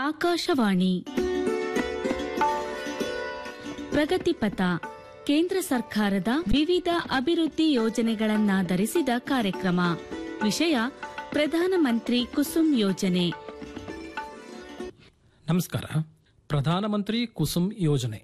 ಆಕಾಶವಾಣಿ ಪ್ರಗತಿಪಥ ಕೇಂದ್ರ ಸರ್ಕಾರದ ವಿವಿಧ ಅಭಿವೃದ್ಧಿ ಯೋಜನೆಗಳನ್ನಾಧರಿಸಿದ ಕಾರ್ಯಕ್ರಮ ವಿಷಯ ಪ್ರಧಾನಮಂತ್ರಿ ಕುಸುಮ್ ಯೋಜನೆ ನಮಸ್ಕಾರ ಪ್ರಧಾನಮಂತ್ರಿ ಕುಸುಮ್ ಯೋಜನೆ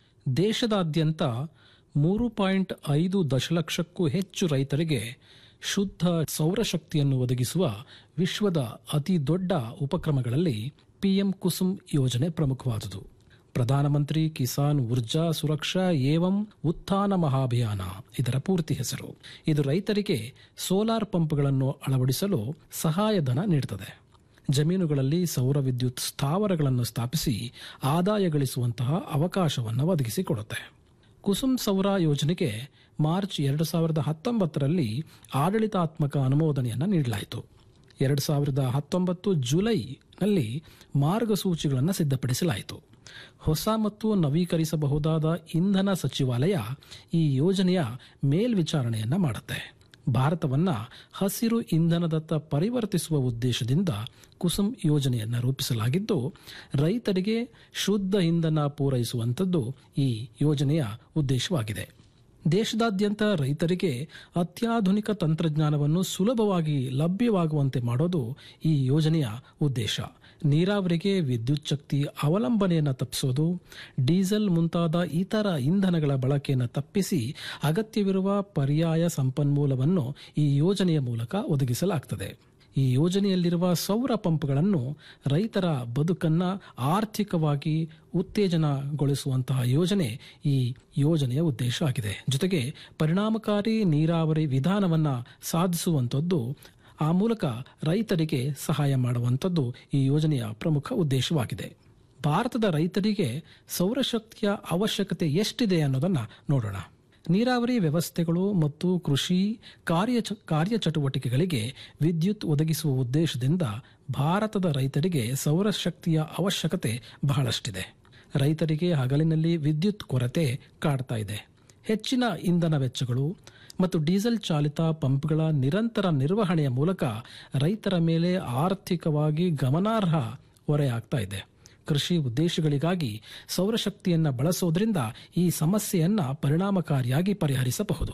ದೇಶದಾದ್ಯಂತ ಮೂರು ಪಾಯಿಂಟ್ ಐದು ದಶಲಕ್ಷಕ್ಕೂ ಹೆಚ್ಚು ರೈತರಿಗೆ ಶುದ್ಧ ಸೌರಶಕ್ತಿಯನ್ನು ಒದಗಿಸುವ ವಿಶ್ವದ ಅತಿ ದೊಡ್ಡ ಉಪಕ್ರಮಗಳಲ್ಲಿ ಪಿಎಂ ಕುಸುಮ್ ಯೋಜನೆ ಪ್ರಮುಖವಾದುದು ಪ್ರಧಾನಮಂತ್ರಿ ಕಿಸಾನ್ ಊರ್ಜಾ ಸುರಕ್ಷಾ ಏವಂ ಉತ್ಥಾನ ಮಹಾಭಿಯಾನ ಇದರ ಪೂರ್ತಿ ಹೆಸರು ಇದು ರೈತರಿಗೆ ಸೋಲಾರ್ ಪಂಪ್ಗಳನ್ನು ಅಳವಡಿಸಲು ಸಹಾಯಧನ ನೀಡುತ್ತದೆ ಜಮೀನುಗಳಲ್ಲಿ ಸೌರ ವಿದ್ಯುತ್ ಸ್ಥಾವರಗಳನ್ನು ಸ್ಥಾಪಿಸಿ ಆದಾಯ ಗಳಿಸುವಂತಹ ಅವಕಾಶವನ್ನು ಒದಗಿಸಿಕೊಡುತ್ತೆ ಕುಸುಮ್ ಸೌರ ಯೋಜನೆಗೆ ಮಾರ್ಚ್ ಎರಡು ಸಾವಿರದ ಹತ್ತೊಂಬತ್ತರಲ್ಲಿ ಆಡಳಿತಾತ್ಮಕ ಅನುಮೋದನೆಯನ್ನು ನೀಡಲಾಯಿತು ಎರಡು ಸಾವಿರದ ಹತ್ತೊಂಬತ್ತು ಜುಲೈನಲ್ಲಿ ಮಾರ್ಗಸೂಚಿಗಳನ್ನು ಸಿದ್ಧಪಡಿಸಲಾಯಿತು ಹೊಸ ಮತ್ತು ನವೀಕರಿಸಬಹುದಾದ ಇಂಧನ ಸಚಿವಾಲಯ ಈ ಯೋಜನೆಯ ಮೇಲ್ವಿಚಾರಣೆಯನ್ನ ಮಾಡುತ್ತೆ ಭಾರತವನ್ನ ಹಸಿರು ಇಂಧನದತ್ತ ಪರಿವರ್ತಿಸುವ ಉದ್ದೇಶದಿಂದ ಕುಸುಮ್ ಯೋಜನೆಯನ್ನು ರೂಪಿಸಲಾಗಿದ್ದು ರೈತರಿಗೆ ಶುದ್ಧ ಇಂಧನ ಪೂರೈಸುವಂಥದ್ದು ಈ ಯೋಜನೆಯ ಉದ್ದೇಶವಾಗಿದೆ ದೇಶದಾದ್ಯಂತ ರೈತರಿಗೆ ಅತ್ಯಾಧುನಿಕ ತಂತ್ರಜ್ಞಾನವನ್ನು ಸುಲಭವಾಗಿ ಲಭ್ಯವಾಗುವಂತೆ ಮಾಡೋದು ಈ ಯೋಜನೆಯ ಉದ್ದೇಶ ನೀರಾವರಿಗೆ ವಿದ್ಯುತ್ ಶಕ್ತಿ ಅವಲಂಬನೆಯನ್ನು ತಪ್ಪಿಸೋದು ಡೀಸೆಲ್ ಮುಂತಾದ ಇತರ ಇಂಧನಗಳ ಬಳಕೆಯನ್ನು ತಪ್ಪಿಸಿ ಅಗತ್ಯವಿರುವ ಪರ್ಯಾಯ ಸಂಪನ್ಮೂಲವನ್ನು ಈ ಯೋಜನೆಯ ಮೂಲಕ ಒದಗಿಸಲಾಗುತ್ತದೆ ಈ ಯೋಜನೆಯಲ್ಲಿರುವ ಸೌರ ಪಂಪ್ಗಳನ್ನು ರೈತರ ಬದುಕನ್ನ ಆರ್ಥಿಕವಾಗಿ ಉತ್ತೇಜನಗೊಳಿಸುವಂತಹ ಯೋಜನೆ ಈ ಯೋಜನೆಯ ಉದ್ದೇಶ ಆಗಿದೆ ಜೊತೆಗೆ ಪರಿಣಾಮಕಾರಿ ನೀರಾವರಿ ವಿಧಾನವನ್ನ ಸಾಧಿಸುವಂಥದ್ದು ಆ ಮೂಲಕ ರೈತರಿಗೆ ಸಹಾಯ ಮಾಡುವಂಥದ್ದು ಈ ಯೋಜನೆಯ ಪ್ರಮುಖ ಉದ್ದೇಶವಾಗಿದೆ ಭಾರತದ ರೈತರಿಗೆ ಸೌರಶಕ್ತಿಯ ಅವಶ್ಯಕತೆ ಎಷ್ಟಿದೆ ಅನ್ನೋದನ್ನ ನೋಡೋಣ ನೀರಾವರಿ ವ್ಯವಸ್ಥೆಗಳು ಮತ್ತು ಕೃಷಿ ಕಾರ್ಯ ಕಾರ್ಯಚಟುವಟಿಕೆಗಳಿಗೆ ವಿದ್ಯುತ್ ಒದಗಿಸುವ ಉದ್ದೇಶದಿಂದ ಭಾರತದ ರೈತರಿಗೆ ಸೌರಶಕ್ತಿಯ ಅವಶ್ಯಕತೆ ಬಹಳಷ್ಟಿದೆ ರೈತರಿಗೆ ಹಗಲಿನಲ್ಲಿ ವಿದ್ಯುತ್ ಕೊರತೆ ಕಾಡ್ತಾ ಇದೆ ಹೆಚ್ಚಿನ ಇಂಧನ ವೆಚ್ಚಗಳು ಮತ್ತು ಡೀಸೆಲ್ ಚಾಲಿತ ಪಂಪ್ಗಳ ನಿರಂತರ ನಿರ್ವಹಣೆಯ ಮೂಲಕ ರೈತರ ಮೇಲೆ ಆರ್ಥಿಕವಾಗಿ ಗಮನಾರ್ಹ ಹೊರೆಯಾಗ್ತಾ ಇದೆ ಕೃಷಿ ಉದ್ದೇಶಗಳಿಗಾಗಿ ಸೌರಶಕ್ತಿಯನ್ನು ಬಳಸೋದ್ರಿಂದ ಈ ಸಮಸ್ಯೆಯನ್ನ ಪರಿಣಾಮಕಾರಿಯಾಗಿ ಪರಿಹರಿಸಬಹುದು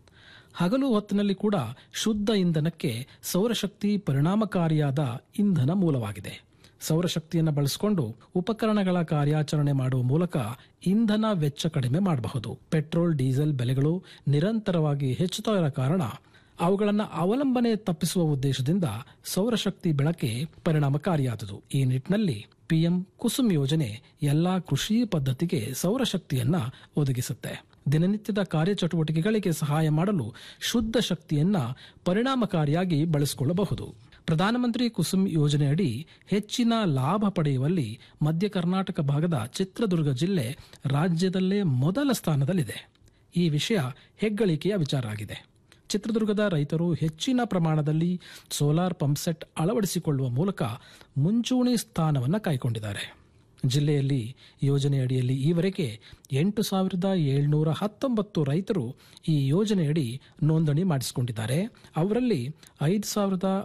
ಹಗಲು ಹೊತ್ತಿನಲ್ಲಿ ಕೂಡ ಶುದ್ಧ ಇಂಧನಕ್ಕೆ ಸೌರಶಕ್ತಿ ಪರಿಣಾಮಕಾರಿಯಾದ ಇಂಧನ ಮೂಲವಾಗಿದೆ ಸೌರಶಕ್ತಿಯನ್ನು ಬಳಸಿಕೊಂಡು ಉಪಕರಣಗಳ ಕಾರ್ಯಾಚರಣೆ ಮಾಡುವ ಮೂಲಕ ಇಂಧನ ವೆಚ್ಚ ಕಡಿಮೆ ಮಾಡಬಹುದು ಪೆಟ್ರೋಲ್ ಡೀಸೆಲ್ ಬೆಲೆಗಳು ನಿರಂತರವಾಗಿ ಹೆಚ್ಚುತ್ತಾ ಇರೋ ಕಾರಣ ಅವುಗಳನ್ನು ಅವಲಂಬನೆ ತಪ್ಪಿಸುವ ಉದ್ದೇಶದಿಂದ ಸೌರಶಕ್ತಿ ಬೆಳಕೆ ಪರಿಣಾಮಕಾರಿಯಾದುದು ಈ ನಿಟ್ಟಿನಲ್ಲಿ ಪಿಎಂ ಕುಸುಮ್ ಯೋಜನೆ ಎಲ್ಲಾ ಕೃಷಿ ಪದ್ಧತಿಗೆ ಸೌರಶಕ್ತಿಯನ್ನ ಒದಗಿಸುತ್ತೆ ದಿನನಿತ್ಯದ ಕಾರ್ಯಚಟುವಟಿಕೆಗಳಿಗೆ ಸಹಾಯ ಮಾಡಲು ಶುದ್ಧ ಶಕ್ತಿಯನ್ನ ಪರಿಣಾಮಕಾರಿಯಾಗಿ ಬಳಸಿಕೊಳ್ಳಬಹುದು ಪ್ರಧಾನಮಂತ್ರಿ ಕುಸುಮ್ ಯೋಜನೆಯಡಿ ಹೆಚ್ಚಿನ ಲಾಭ ಪಡೆಯುವಲ್ಲಿ ಮಧ್ಯ ಕರ್ನಾಟಕ ಭಾಗದ ಚಿತ್ರದುರ್ಗ ಜಿಲ್ಲೆ ರಾಜ್ಯದಲ್ಲೇ ಮೊದಲ ಸ್ಥಾನದಲ್ಲಿದೆ ಈ ವಿಷಯ ಹೆಗ್ಗಳಿಕೆಯ ವಿಚಾರ ಆಗಿದೆ ಚಿತ್ರದುರ್ಗದ ರೈತರು ಹೆಚ್ಚಿನ ಪ್ರಮಾಣದಲ್ಲಿ ಸೋಲಾರ್ ಪಂಪ್ಸೆಟ್ ಅಳವಡಿಸಿಕೊಳ್ಳುವ ಮೂಲಕ ಮುಂಚೂಣಿ ಸ್ಥಾನವನ್ನು ಕಾಯ್ಕೊಂಡಿದ್ದಾರೆ ಜಿಲ್ಲೆಯಲ್ಲಿ ಯೋಜನೆಯಡಿಯಲ್ಲಿ ಈವರೆಗೆ ಎಂಟು ಸಾವಿರದ ಏಳ್ನೂರ ಹತ್ತೊಂಬತ್ತು ರೈತರು ಈ ಯೋಜನೆಯಡಿ ನೋಂದಣಿ ಮಾಡಿಸಿಕೊಂಡಿದ್ದಾರೆ ಅವರಲ್ಲಿ ಐದು ಸಾವಿರದ